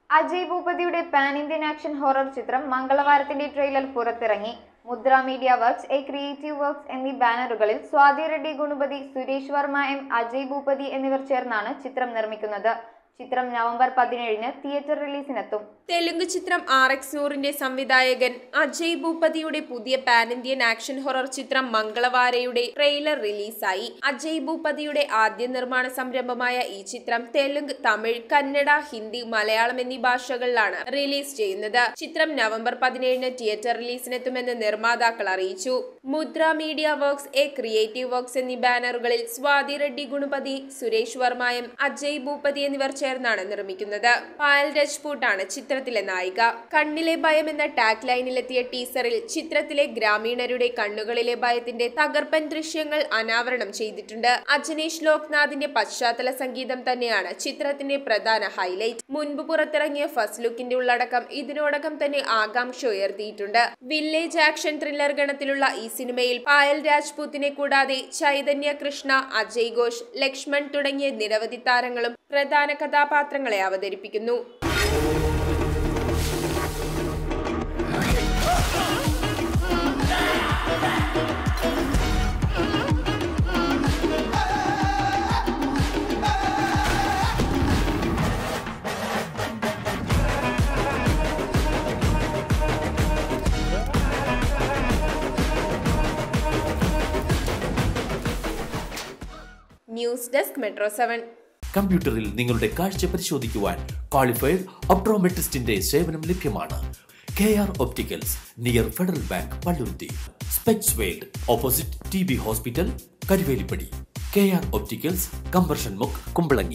അജയ് ഭൂപതിയുടെ pan Indian action horror ചിത്രം മംഗളവാരത്തിന്റെ ട്രെയിലർ പുറത്തിറങ്ങി Mudra media works A creative works എന്നീ ബാനറുകളിൽ സ്വാതി റെഡ്ഡി ഗുണപതി സുരേഷ് വർമ്മ എം അജയ് ഭൂപതി എന്നിവർ ചേർന്നാണ് ചിത്രം നിർമ്മിക്കുന്നത് ചിത്രം നവംബർ പതിനേഴിന് തിയേറ്റർ റിലീസിനെത്തും തെലുങ്ക് ചിത്രം ആർ എക്സ് നൂറിന്റെ സംവിധായകൻ അജയ് ഭൂപതിയുടെ പുതിയ പാൻ ഇന്ത്യൻ ആക്ഷൻ ഹൊറർ ചിത്രം മംഗളവാരയുടെ ട്രെയിലർ റിലീസായി അജയ് ഭൂപതിയുടെ ആദ്യ നിർമ്മാണ സംരംഭമായ ഈ ചിത്രം തെലുങ്ക് തമിഴ് കന്നഡ ഹിന്ദി മലയാളം എന്നീ ഭാഷകളിലാണ് റിലീസ് ചെയ്യുന്നത് ചിത്രം നവംബർ പതിനേഴിന് തിയേറ്റർ റിലീസിനെത്തുമെന്ന് നിർമ്മാതാക്കൾ അറിയിച്ചു Mudra media works A creative works എന്നീ ബാനറുകളിൽ സ്വാതി റെഡ്ഡി ഗുണപതി സുരേഷ് വർമ്മയും അജയ് ഭൂപതി എന്നിവർ ചേർന്നാണ് നിർമ്മിക്കുന്നത് പായൽ രജ്പൂട്ടാണ് ചിത്രത്തിലെ നായിക കണ്ണിലെ ഭയം എന്ന ടാഗ് ലൈനിലെത്തിയ ടീസറിൽ ചിത്രത്തിലെ ഗ്രാമീണരുടെ കണ്ണുകളിലെ ഭയത്തിന്റെ തകർപ്പൻ ദൃശ്യങ്ങൾ അനാവരണം ചെയ്തിട്ടുണ്ട് അജനേഷ് ലോക്നാഥിന്റെ പശ്ചാത്തല സംഗീതം തന്നെയാണ് ചിത്രത്തിന്റെ പ്രധാന ഹൈലൈറ്റ് മുൻപ് പുറത്തിറങ്ങിയ ഫസ്റ്റ് ലുക്കിന്റെ ഉള്ളടക്കം ഇതിനോടകം തന്നെ ആകാംക്ഷ ഉയർത്തിയിട്ടുണ്ട് വില്ലേജ് ആക്ഷൻ ത്രില്ലർ ഗണത്തിലുള്ള ഈ സിനിമയിൽ പായൽ രാജ്പൂത്തിനെ കൂടാതെ ചൈതന്യ കൃഷ്ണ അജയ് ഘോഷ് ലക്ഷ്മൺ തുടങ്ങിയ നിരവധി താരങ്ങളും പ്രധാന കഥാപാത്രങ്ങളെ അവതരിപ്പിക്കുന്നു ന്യൂസ് ഡെസ്ക് മെട്രോ സെവൻ കമ്പ്യൂട്ടറിൽ നിങ്ങളുടെ കാഴ്ച പരിശോധിക്കുവാൻ ക്വാളിഫൈഡ് ഒപ്ട്രോമെട്രിസ്റ്റിന്റെ സേവനം ലഭ്യമാണ് K R opticals near federal bank Palluruthy specs world opposite T B hospital Karuvelippady K R opticals കമ്പർഷൻ മുക്ക് കുമ്പളങ്ങി